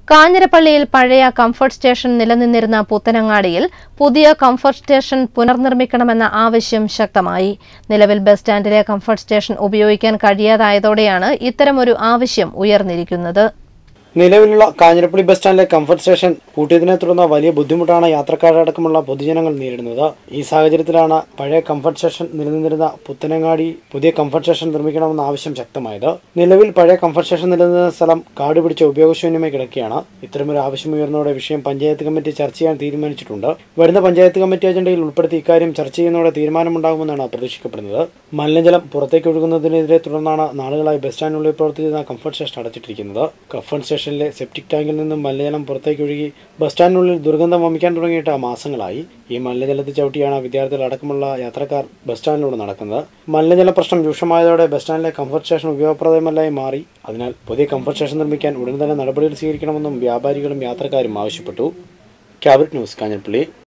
കാഞ്ഞിരപ്പള്ളിയിൽ പഴയ comfort station നിലനിന്നിരുന്ന പുത്തനങ്ങാടിയിൽ പുതിയ കംഫർട്ട് സ്റ്റേഷൻ പുനർനിർമ്മിക്കണമെന്ന ആവശ്യം ശക്തമായി നിലവിൽ ബസ് സ്റ്റാൻഡിലെ കംഫർട്ട് സ്റ്റേഷൻ ഉപയോഗിക്കാൻ കഴിയാതായതോടെയാണ് ഇത്തരമൊരു ആവശ്യം ഉയർന്നിരിക്കുന്നത് നിലവിലുള്ള കാഞ്ഞിരപ്പള്ളി ബസ് സ്റ്റാൻഡിലെ കംഫർട്ട് സ്റ്റേഷൻ പൂട്ടിയതിനെ തുടർന്ന് വലിയ ബുദ്ധിമുട്ടാണ് യാത്രക്കാരടക്കമുള്ള പൊതുജനങ്ങൾ നേരിടുന്നത് ഈ സാഹചര്യത്തിലാണ് പഴയ കംഫർട്ട് സ്റ്റേഷൻ നിലനിന്നിരുന്ന പുത്തനങ്ങാടി പുതിയ കംഫർട്ട് സ്റ്റേഷൻ നിർമ്മിക്കണമെന്ന ആവശ്യം ശക്തമായത് നിലവിൽ പഴയ കംഫർട്ട് സ്റ്റേഷൻ നിലനിന്ന സ്ഥലം കാട് പിടിച്ച ഉപയോഗശൂന്യമായി കിടക്കുകയാണ് ഇത്തരമൊരു ആവശ്യം ഉയർന്നതോടെ വിഷയം പഞ്ചായത്ത് കമ്മിറ്റി ചർച്ച ചെയ്യാൻ തീരുമാനിച്ചിട്ടുണ്ട് വരുന്ന പഞ്ചായത്ത് കമ്മിറ്റി അജണ്ടയിൽ ഉൾപ്പെടുത്തി ഇക്കാര്യം ചർച്ച ചെയ്യുന്നതോടെ തീരുമാനമുണ്ടാകുമെന്നാണ് പ്രതീക്ഷിക്കപ്പെടുന്നത് മലിനജലം പുറത്തേക്ക് ഒഴുകുന്നതിനെതിരെ തുടർന്നാണ് നാളുകളായി ബസ് സ്റ്റാൻഡിനുള്ളിൽ പ്രവർത്തിക്കുന്ന കംഫർട്ട് സ്റ്റേഷൻ അടച്ചിട്ടിരിക്കുന്നത് കംഫർട്ട് സ്റ്റേഷനിലെ സെപ്റ്റിക് ടാങ്കിൽ നിന്നും മലിനജലം പുറത്തേക്ക് ഒഴുകി ബസ് സ്റ്റാൻഡിനുള്ളിൽ ദുർഗന്ധം വമിക്കാൻ തുടങ്ങിയിട്ട് മാസങ്ങളായി ഈ മലിനജലത്തിൽ ചവിട്ടിയാണ് വിദ്യാർത്ഥികൾ അടക്കമുള്ള യാത്രക്കാർ ബസ് സ്റ്റാൻഡിലൂടെ നടക്കുന്നത് മലിനജല പ്രശ്നം രൂക്ഷമായതോടെ ബസ് സ്റ്റാൻഡിലെ കംഫർട്ട് സ്റ്റേഷൻ ഉപയോഗപ്രദമല്ലായി മാറി അതിനാൽ പുതിയ കംഫർട്ട് സ്റ്റേഷൻ നിർമ്മിക്കാൻ ഉടൻ തന്നെ നടപടികൾ സ്വീകരിക്കണമെന്നും വ്യാപാരികളും യാത്രക്കാരും ആവശ്യപ്പെട്ടു ക്യാബിനറ്റ് ന്യൂസ് കാഞ്ഞിരപ്പള്ളി